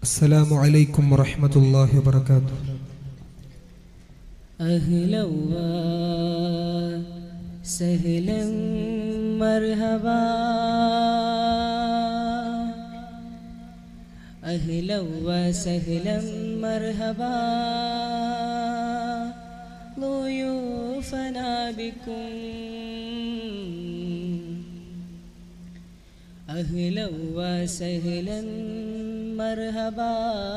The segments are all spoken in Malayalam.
السلام عليكم ورحمة الله وبركاته أهلا وسهلا مرحبا أهلا وسهلا مرحبا ضيوفنا بكم أهلا وسهلا مرحبا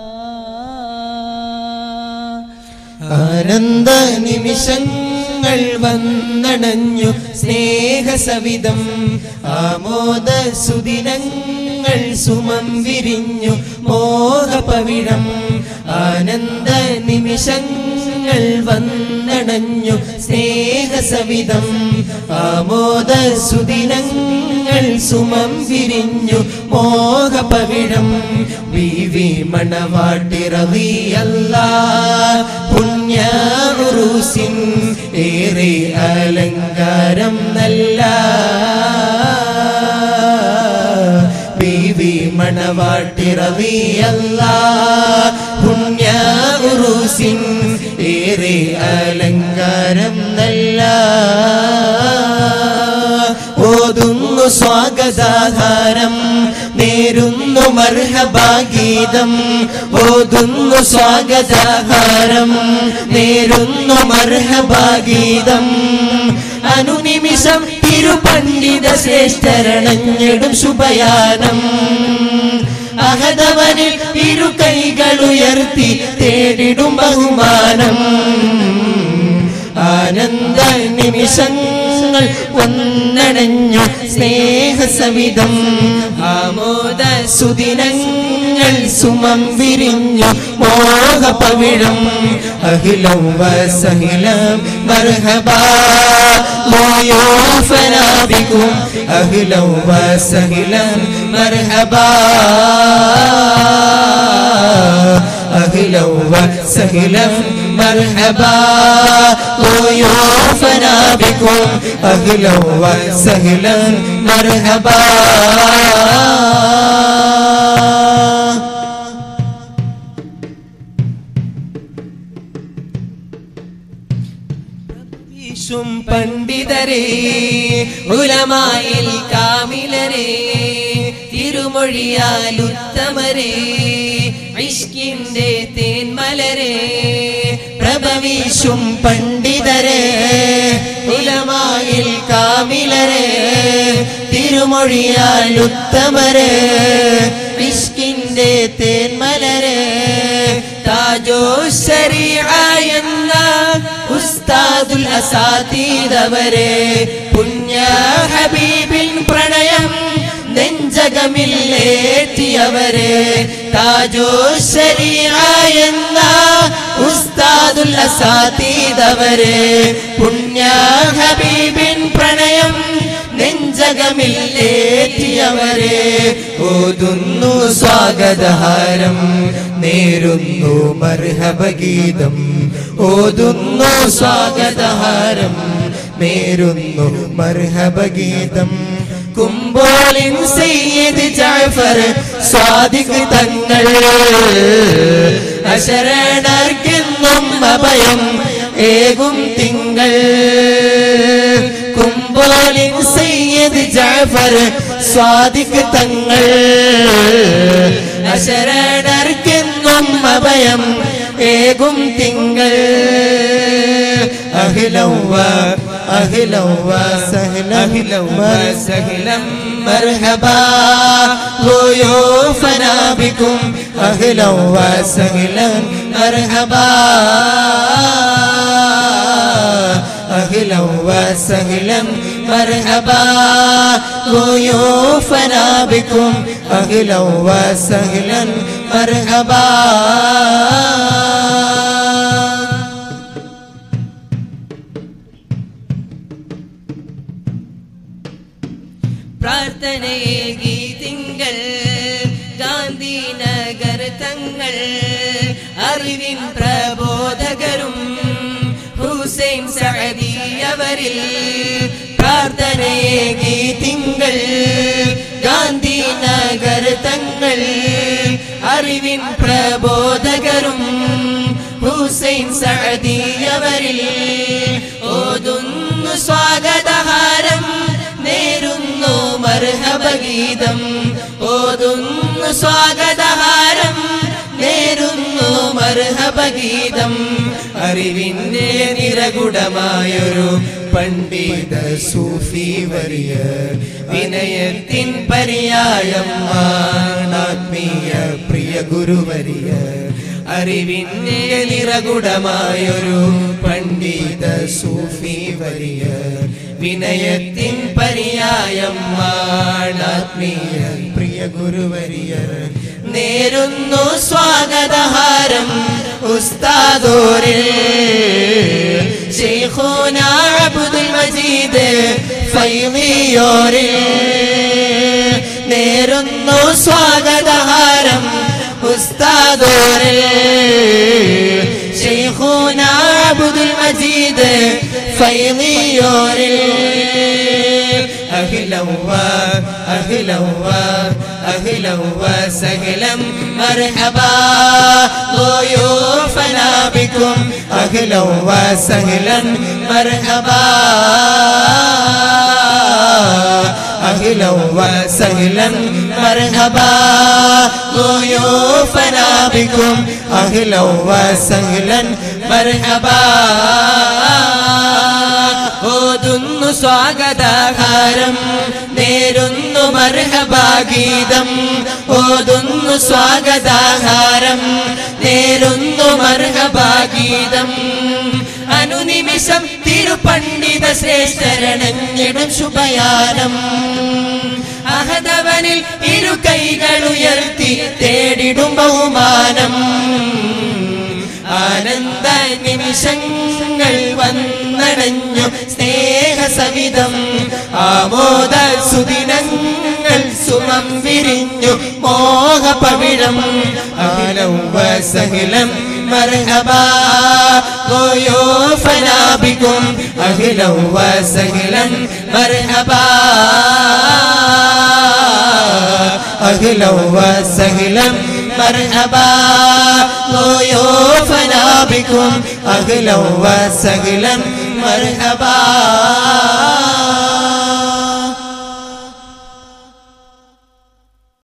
ആനന്ദ നിമിഷങ്ങൾ വന്നണഞ്ഞു സ്നേഹസവിധം ആമോദ സുദിനങ്ങൾ സുമം വിരിഞ്ഞു മോഹപവിഴം ആനന്ദ നിമിഷങ്ങൾ വന്നണഞ്ഞു സ്നേഹസവിധം ആമോദ സുദിനങ്ങൾ സുമം വിരിഞ്ഞു മോഹപവിഴം ബീവി മണവാട്ടിറവിയല്ല പുണ്യ ഉറൂസിൻ ഏറെ അലങ്കാരം നല്ല ബീവി മണവാട്ടിറവിയല്ല പുണ്യ ഉറൂസിൻ ഏറെ അലങ്കാരം നല്ല ഓതുന്നു സ്വാഗതാഹാരം നേരുന്നു മർഹഭാഗീതം ഓതുന്നു സ്വാഗതാഹാരം നേരുന്നു മർഹഭാഗീതം അനുനിമിഷം തിരുപണ്ഡിത ശ്രേഷ്ഠരണഞ്ഞിടും ശുഭയാനം അഹദവനിൽ ഇരു കൈകളുയർത്തി തേടിടും ബഹുമാനം ആനന്ദ നിമിഷങ്ങൾ ഒന്നണഞ്ഞു സ്നേഹസവിധം ആമോദ സുദിനങ്ങൾ സുമം വിരിഞ്ഞു മോഹപവിഴം അഖിലം വസഹിലം മർഹബാ ضيوفنا بكم أهلا وسهلا مرحبا أهلا وسهلا مرحبا ضيوفنا بكم أهلا وسهلا مرحبا ഈശും പണ്ഡിതരെ ഉലമായിൽ കാമിലരെ തിരുമൊഴിയാൽ ഉത്തമരെ ഇഷ്കിന്റെ തേന്മലരെ പ്രഭവീശും പണ്ഡിതരെ ഉലമായിൽ കാമിലരെ തിരുമൊഴിയാൽ ഉത്തമരെ ഇഷ്കിന്റെ തേന്മലരെ താജോ എന്ന ഉസ്താദുൽ അസാതീതവരെ പുണ്യ ഹബീബിൻ പ്രണയം നെഞ്ചകമില്ലേറ്റിയവരെ താജോ എന്ന ഉസ്താദുൽ അസാതീതവരെ പുണ്യ ഹബീബിൻ പ്രണയം നെഞ്ചകമില്ലേറ്റിയവരെ ഓതുന്നു സ്വാഗതഹാരം നേരുന്നു മർഹബഗീതം ഓതുന്നു സ്വാഗതഹാരം നേരുന്നു മർഹബഗീതം കുമ്പോലിൻ സയ്യിദ് ജാഫർ സ്വാദിഖ് തങ്ങൾ അശരണർക്കെന്നും അഭയം ഏകും തിങ്കൾ കുമ്പോലിൻ സയ്യിദ് ജാഫർ സ്വാദിഖ് തങ്ങൾ അശരണർക്കെന്നും അഭയം ഏകും തിങ്കൾ അഖിലവ അഖിലവ സഹലം സഹലം مرحبا ضيوفنا بكم أهلا وسهلا مرحبا أهلا وسهلا مرحبا ضيوفنا بكم أهلا وسهلا مرحبا പ്രാർത്ഥനയേകി തിങ്കൾ ഗാന്ധിനഗർ തങ്ങൾ അറിവിൻ പ്രബോധകരും ഹുസൈൻ സഅദി അവരിൽ പ്രാർത്ഥനയേകി തിങ്കൾ ഗാന്ധിനഗർ തങ്ങൾ അറിവിൻ പ്രബോധകരും ഹുസൈൻ സഅദിയവരിൽ ഓതുന്നു സ്വാഗതഹാരം നേരുന്നു മർഹബഗീതം ഓതുന്നു സ്വാഗതഹാരം നേരുന്നു മർഹബഗീതം അറിവിന്റെ നിറകുടമായൊരു പണ്ഡിത സൂഫി വരിയ വിനയത്തിൻ പര്യായം ആത്മീയ പ്രിയ ഗുരുവരിയ അറിവിന്റെ നിറകുടമായൊരു പണ്ഡിത സൂഫി വരിയ വിനയത്തിൻ പര്യായം ആത്മീയ പ്രിയ ഗുരുവരിയർ നേരുന്നു സ്വാഗതഹാരം ഉസ്താദോരിൽ ശൈഖുന അബ്ദുൽ മജീദ് ഫൈലിയോരിൽ നേരുന്നു സ്വാഗതഹാരം ഉസ്താദോരിൽ ശൈഖുന അബ്ദുൽ മജീദ് ഫൈലിയോരിൽ أهلا وأهلا وأهلا وسهلا مرحبا ضيوفنا بكم أهلا وسهلا مرحبا أهلا وسهلا مرحبا ضيوفنا بكم أهلا وسهلا مرحبا ഓതുന്നു സ്വാഗതാഹാരം നേരുന്നു മർഹബാഗീതം ഓതുന്നു സ്വാഗതാഹാരം നേരുന്നു മർഹബാഗീതം അനുനിമിഷം തിരുപണ്ഡിത ശ്രേഷ്ഠരണഞ്ഞിടും ശുഭയാനം അഹദവനിൽ ഇരു കൈകൾ ഉയർത്തി തേടിടും ബഹുമാനം ആനന്ദ നിമിഷങ്ങൾ വന്നടഞ്ഞു സ്നേഹസവിധം ആമോദ സുദിനങ്ങൾ സുമം വിരിഞ്ഞു മോഹപവിഴം അഖിലം വസഹിലം مرحبا ضيوفنا بكم أهلا وسهلا مرحبا أهلا وسهلا مرحبا ضيوفنا بكم أهلا وسهلا مرحبا